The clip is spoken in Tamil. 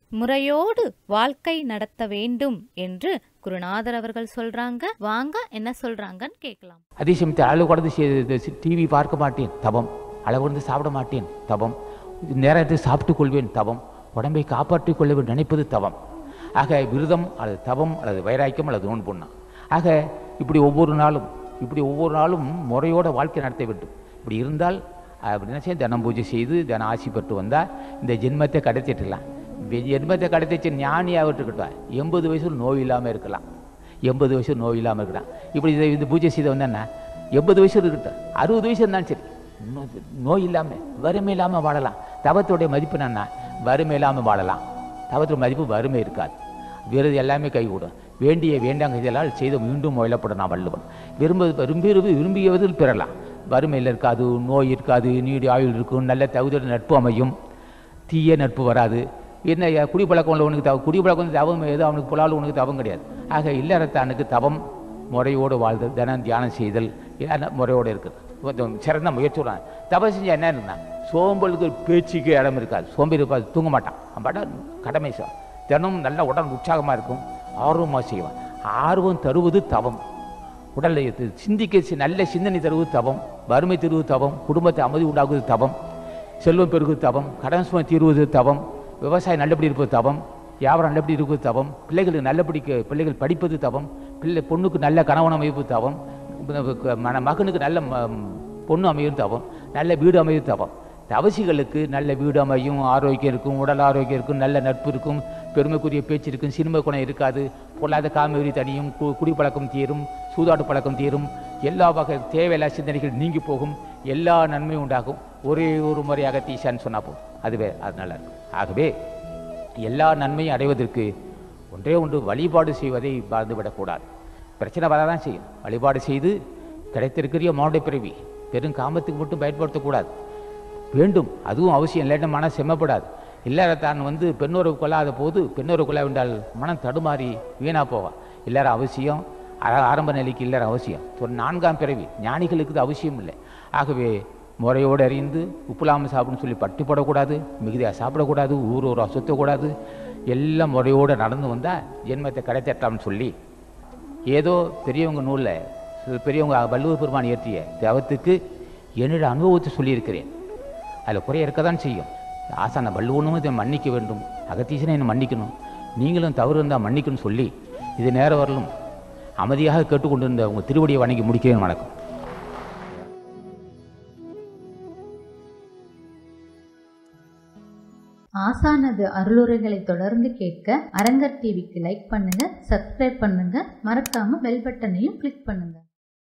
முறையோடு வாழ்க்கை நடத்த வேண்டும் என்று குருநாதர் அவர்கள் சொல்றாங்க வாங்க என்ன சொல்றாங்கன்னு கேட்கலாம் அதே சமயத்தில் அளவு கடந்து டிவி பார்க்க மாட்டேன் தவம் அளவு கடந்து சாப்பிட மாட்டேன் தவம் நேரத்தை சாப்பிட்டுக் கொள்வேன் தவம் உடம்பை காப்பாற்றிக் கொள்ள வேண்டும் நினைப்பது தவம் ஆக விரதம் அல்லது தவம் அல்லது வைராக்கியம் அல்லது நோன்புண்ணா ஆக இப்படி ஒவ்வொரு நாளும் இப்படி ஒவ்வொரு நாளும் முறையோட வாழ்க்கை நடத்த வேண்டும் இப்படி இருந்தால் அப்படின்னா செய்ய தினம் பூஜை செய்து தினம் ஆசி பெற்று வந்தால் இந்த ஜென்மத்தை கடத்திட்டுலாம் ஜென்மத்தை கடத்திச்சு ஞானியாக இருக்கட்டும் எண்பது வயசுல நோய் இல்லாமல் இருக்கலாம் எண்பது வயசு நோய் இல்லாமல் இருக்கிறான் இப்படி இதை இந்த பூஜை செய்த வந்தேன்னா எண்பது வயசு இருக்கட்டும் அறுபது வயசு இருந்தாலும் சரி நோ- நோய் இல்லாமல் வறுமை இல்லாமல் வாழலாம் தவத்துடைய மதிப்பு என்னன்னா வறுமை இல்லாமல் வாழலாம் தவத்துடைய மதிப்பு வறுமை இருக்காது விருது எல்லாமே கைகூடும் வேண்டிய வேண்டாங்க இதெல்லாம் செய்து மீண்டும் முயலப்படும் நான் வள்ளுவன் விரும்ப விரும்பி விரும்பியவதில் பெறலாம் வறுமையில் இருக்காது நோய் இருக்காது நீடி ஆயுள் இருக்கும் நல்ல தகுதியோட நட்பு அமையும் தீய நட்பு வராது என்ன ஐயா, குடிப்பழக்கம் உள்ளவனுக்கு தவ குடிப்பழக்கம் வந்து தவம் ஏதோ அவனுக்கு புலால் உனக்கு தவம் கிடையாது ஆக இல்லறத்தானுக்கு தவம் முறையோடு வாழ்தல் தினம் தியானம் செய்தல் எல்லாம் முறையோடு இருக்குது கொஞ்சம் சிறந்த முயற்சிடுறான் தவம் செஞ்சா என்ன இருக்குன்னா சோம்பலுக்கு பேச்சுக்கு இடம் இருக்காது சோம்பேறி இருப்பாது தூங்க மாட்டான் அவன் பாட்டா கடமை செய்வான் தினமும் நல்ல உடல் உற்சாகமாக இருக்கும் ஆர்வமாக செய்வான் ஆர்வம் தருவது தவம் உடலை இது சிந்திக்க சி- நல்ல சிந்தனை தருவது தவம் வறுமை தருவது தவம் குடும்பத்தை அமைதி உண்டாக்குவது தவம் செல்வம் பெருகுவது தவம் கடன் சுமை தீர்வது தவம் விவசாயம் நல்லபடி இருப்பது தவம் வியாபாரம் நல்லபடி இருப்பது தவம் பிள்ளைகளுக்கு நல்லபடிக்கு பிள்ளைகள் படிப்பது தவம் பிள்ளை பொண்ணுக்கு நல்ல கணவன் அமைப்பு தவம் மன மகனுக்கு நல்ல ம- பொண்ணு அமையும் தவம் நல்ல வீடு அமையும் தவம் தவசிகளுக்கு நல்ல வீடு அமையும் ஆரோக்கியம் இருக்கும் உடல் ஆரோக்கியம் இருக்கும் நல்ல நட்பு இருக்கும் பெருமைக்குரிய பேச்சு இருக்கும் சினிம குணம் இருக்காது பொல்லாத காமெரி தனியும் கு குடிப்பழக்கம் தீரும் சூதாட்டு பழக்கம் தீரும் எல்லா வகை தேவையில்லா சிந்தனைகள் நீங்கி போகும் எல்லா நன்மையும் உண்டாகும் ஒரே ஒரு முறையாக தீசான்னு சொன்னா போதும் அதுவே அது நல்லா இருக்கும் ஆகவே எல்லா நன்மையும் அடைவதற்கு ஒன்றே ஒன்று வழிபாடு செய்வதை மறந்துவிடக்கூடாது பிரச்சனை வரதான் செய்யும் வழிபாடு செய்து கிடைத்திருக்கிற மானுடைய பிறவி பெரும் காமத்துக்கு மட்டும் பயன்படுத்தக்கூடாது வேண்டும் அதுவும் அவசியம் இல்லாட்டி மனம் செம்மப்படாது இல்லற தான் வந்து பெண்ணொரு கொள்ளாத போது பெண்ணொரு கொள்ள வேண்டால் மனம் தடுமாறி வீணா போவா இல்லற அவசியம் ஆ- ஆரம்ப நிலைக்கு இல்லற அவசியம் ஒரு நான்காம் பிறவி ஞானிகளுக்கு இது அவசியம் இல்லை ஆகவே முறையோடு அறிந்து உப்புலாமல் சாப்பிடுன்னு சொல்லி பட்டி போடக்கூடாது மிகுதியாக சாப்பிடக்கூடாது ஊர் ஊராக சுற்றக்கூடாது எல்லாம் முறையோடு நடந்து வந்தால் ஜென்மத்தை கிடைத்தட்டலாம்னு சொல்லி ஏதோ பெரியவங்க நூலில் பெரியவங்க வள்ளுவர் பெருமான் இயற்றிய தவத்துக்கு என்னோட அனுபவத்தை சொல்லியிருக்கிறேன் அதில் குறை இருக்க தான் செய்யும் ஆசான வள்ளுவனும் இதை மன்னிக்க வேண்டும் அகத்தீசனை என்னை மன்னிக்கணும் நீங்களும் தவறு இருந்தால் மன்னிக்கணும்னு சொல்லி இது நேரம் வரலும் அமைதியாக கேட்டுக்கொண்டிருந்த உங்கள் திருவடியை வணங்கி முடிக்கிறேன் வணக்கம் ஆசானது அருளுரைகளை தொடர்ந்து கேட்க அரங்கர் டிவிக்கு லைக் பண்ணுங்க சப்ஸ்கிரைப் பண்ணுங்க மறக்காம பெல் பட்டனையும் கிளிக் பண்ணுங்க